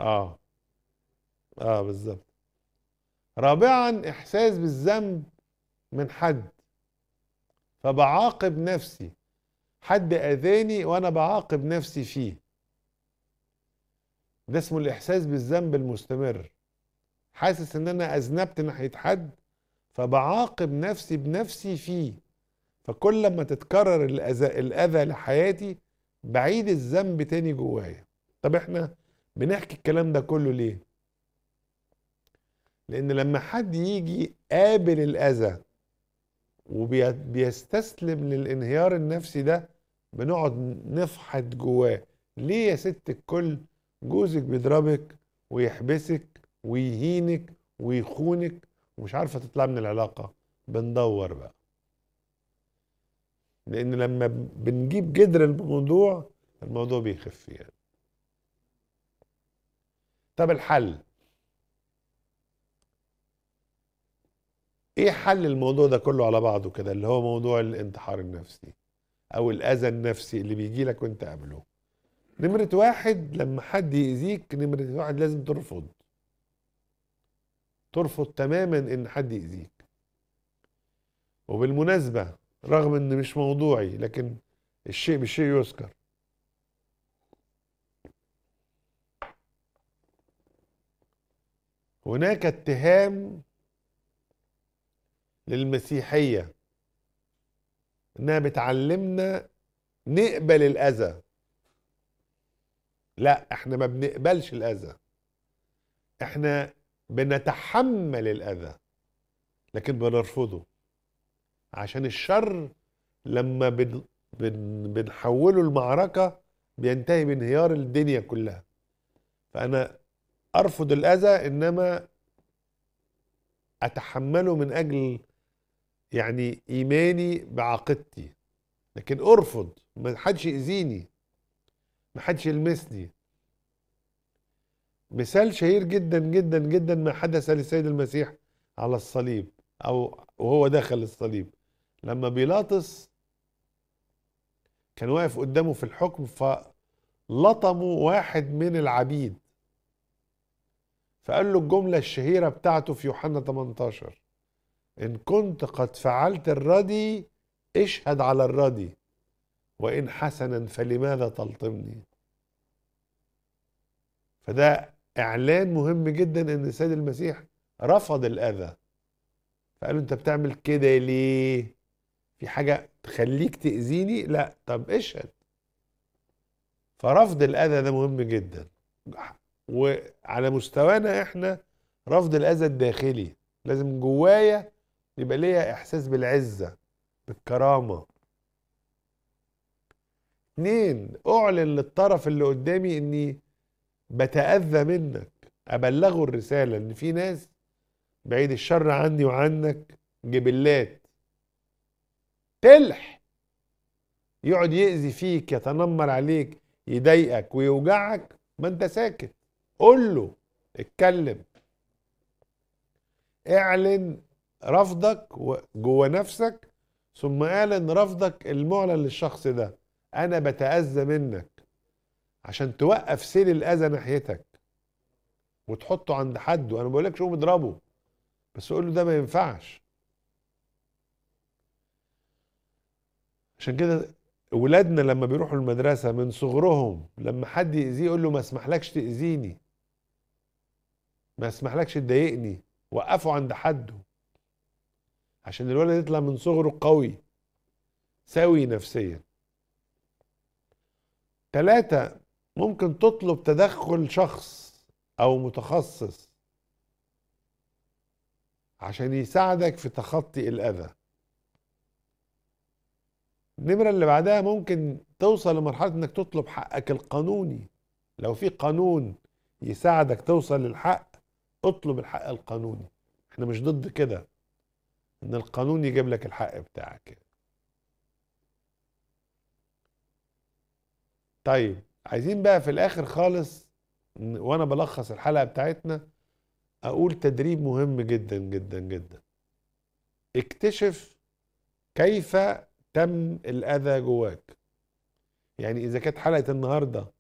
اه اه بالظبط رابعا احساس بالذنب من حد فبعاقب نفسي حد اذاني وانا بعاقب نفسي فيه ده اسمه الاحساس بالذنب المستمر حاسس ان انا اذنبت ناحيه حد فبعاقب نفسي بنفسي فيه فكل لما تتكرر الاذى الاذى لحياتي بعيد الذنب تاني جوايا طب احنا بنحكي الكلام ده كله ليه لان لما حد يجي قابل الاذى وبيستسلم للانهيار النفسي ده بنقعد نفحت جواه ليه يا ست الكل جوزك بيضربك ويحبسك ويهينك ويخونك ومش عارفه تطلع من العلاقه بندور بقى لان لما بنجيب جدر الموضوع الموضوع بيخف يعني طب الحل ايه حل الموضوع ده كله على بعضه كده اللي هو موضوع الانتحار النفسي او الاذى النفسي اللي بيجي لك وانت قابله نمرة واحد لما حد يأذيك نمرة واحد لازم ترفض ترفض تماما ان حد يأذيك وبالمناسبة رغم ان مش موضوعي لكن الشيء بالشيء يذكر هناك اتهام للمسيحية انها بتعلمنا نقبل الاذى لا احنا ما بنقبلش الاذى احنا بنتحمل الاذى لكن بنرفضه عشان الشر لما بن بن بنحوله المعركة بينتهي بانهيار الدنيا كلها فأنا أرفض الأذى إنما أتحمله من أجل يعني إيماني بعقيدتي لكن أرفض ما حدش يأذيني ما حدش يلمسني مثال شهير جدا جدا جدا ما حدث للسيد المسيح على الصليب أو وهو داخل الصليب لما بيلاطس كان واقف قدامه في الحكم فلطموا واحد من العبيد فقال له الجملة الشهيرة بتاعته في يوحنا 18 إن كنت قد فعلت الردي اشهد على الردي وإن حسنا فلماذا تلطمني فده إعلان مهم جدا إن السيد المسيح رفض الأذى فقال له أنت بتعمل كده ليه في حاجة تخليك تأذيني لا طب اشهد فرفض الأذى ده مهم جدا وعلى مستوانا احنا رفض الأذى الداخلي لازم جوايا يبقى ليا إحساس بالعزة بالكرامة اتنين أعلن للطرف اللي قدامي إني بتأذى منك أبلغه الرسالة إن في ناس بعيد الشر عني وعنك جبلات تلح يقعد يأذي فيك يتنمر عليك يضايقك ويوجعك ما انت ساكت قول له اتكلم اعلن رفضك جوه نفسك ثم اعلن رفضك المعلن للشخص ده انا بتأذى منك عشان توقف سيل الاذى ناحيتك وتحطه عند حد وانا بقولكش قوم اضربه بس قول له ده ما ينفعش عشان كده ولادنا لما بيروحوا المدرسه من صغرهم لما حد يأذيه يقول له ما اسمحلكش تأذيني ما اسمحلكش تضايقني وقفه عند حده عشان الولد يطلع من صغره قوي سوي نفسيا ثلاثة ممكن تطلب تدخل شخص أو متخصص عشان يساعدك في تخطي الأذى النمرة اللي بعدها ممكن توصل لمرحلة انك تطلب حقك القانوني لو في قانون يساعدك توصل للحق اطلب الحق القانوني احنا مش ضد كده ان القانون يجيب لك الحق بتاعك طيب عايزين بقى في الاخر خالص وانا بلخص الحلقة بتاعتنا اقول تدريب مهم جدا جدا جدا اكتشف كيف تم الاذى جواك يعني اذا كانت حلقه النهارده